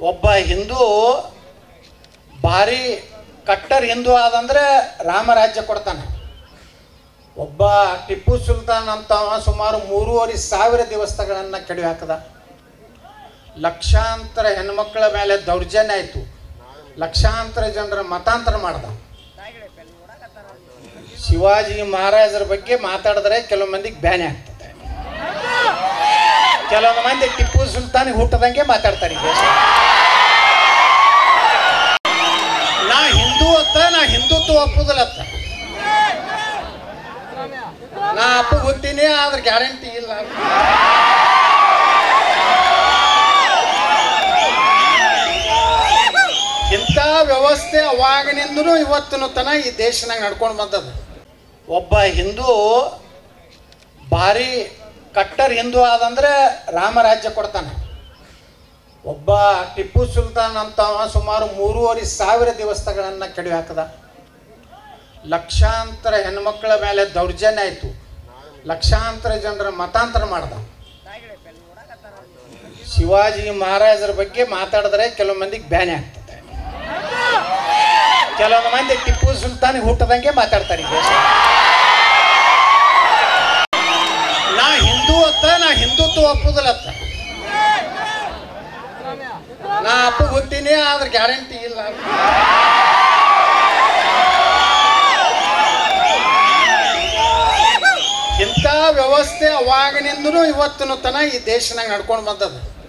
ಒಬ್ಬ ಹಿಂದೂ ಭಾರಿ ಕಟ್ಟರ್ ಹಿಂದೂ ಆದಂದ್ರೆ ರಾಮರಾಜ್ಯ ಕೊಡ್ತಾನೆ ಒಬ್ಬ ಟಿಪ್ಪು ಸುಲ್ತಾನ್ ಅಂತವ ಸುಮಾರು ಮೂರುವರೆ ಸಾವಿರ ದೇವಸ್ಥಾನಗಳನ್ನು ಕೆಡವಿ ಹಾಕದ ಲಕ್ಷಾಂತರ ಹೆಣ್ಮಕ್ಳ ಮೇಲೆ ದೌರ್ಜನ್ಯ ಆಯಿತು ಲಕ್ಷಾಂತರ ಜನರ ಮತಾಂತರ ಮಾಡ್ದ ಶಿವಾಜಿ ಮಹಾರಾಜರ ಬಗ್ಗೆ ಮಾತಾಡಿದ್ರೆ ಕೆಲವು ಮಂದಿಗೆ ಬ್ಯಾನೆ ಆಗ್ತದೆ ಕೆಲವೊಂದು ಮಂದಿ ಟಿಪ್ಪು ಸುಲ್ತಾನಿಗೆ ಹುಟ್ಟದಂಗೆ ಮಾತಾಡ್ತಾರೆ ಈ ದೇಶ ನಾ ಹಿಂದೂ ಅತ್ತ ನಾ ಹಿಂದುತ್ವ ಒಪ್ಪುದಿಲ್ಲತ್ತ ನಾ ಅಪ್ಪ ಹುಟ್ಟಿನಿ ಆದ್ರೆ ಗ್ಯಾರಂಟಿ ಇಲ್ಲ ಇಂಥ ವ್ಯವಸ್ಥೆ ಅವಾಗಿನಿಂದನೂ ಇವತ್ತಿನ ತನ ಈ ದೇಶನಾಗ ನಡ್ಕೊಂಡು ಬಂದದ ಒಬ್ಬ ಹಿಂದೂ ಭಾರಿ ಕಟ್ಟರ್ ಹಿಂದೂ ಆದಂದ್ರೆ ರಾಮರಾಜ್ಯ ಕೊಡ್ತಾನೆ ಒಬ್ಬ ಟಿಪ್ಪು ಸುಲ್ತಾನ್ ಅಂತವ ಸುಮಾರು ಮೂರುವರೆ ಸಾವಿರ ದೇವಸ್ಥಾನಗಳನ್ನು ಕೆಡವಿ ಹಾಕದ ಲಕ್ಷಾಂತರ ಹೆಣ್ಮಕ್ಳ ಮೇಲೆ ದೌರ್ಜನ್ಯ ಆಯಿತು ಲಕ್ಷಾಂತರ ಜನರ ಮತಾಂತರ ಮಾಡ್ದ ಶಿವಾಜಿ ಮಹಾರಾಜರ ಬಗ್ಗೆ ಮಾತಾಡಿದ್ರೆ ಕೆಲವು ಮಂದಿಗೆ ಬ್ಯಾನೆ ಆಗ್ತದೆ ಕೆಲವೊಂದು ಮಂದಿ ಟಿಪ್ಪು ಸುಲ್ತಾನಿಗೆ ಹುಟ್ಟದಂಗೆ ಮಾತಾಡ್ತಾರೆ ಈ ದೇಶ ನಾ ಹಿಂದೂ ಅತ್ತ ನಾ ಹಿಂದುತ್ವ ಒಪ್ಪುದಿಲ್ಲತ್ತ ನಾ ಅಪ್ಪ ಹುಟ್ಟಿನಿ ಆದ್ರೆ ಗ್ಯಾರಂಟಿ ಇಲ್ಲ ಇಂಥ ವ್ಯವಸ್ಥೆ ಅವಾಗಿನಿಂದನೂ ಇವತ್ತಿನ ತನ ಈ ದೇಶನಾಗ ನಡ್ಕೊಂಡು ಬಂದದ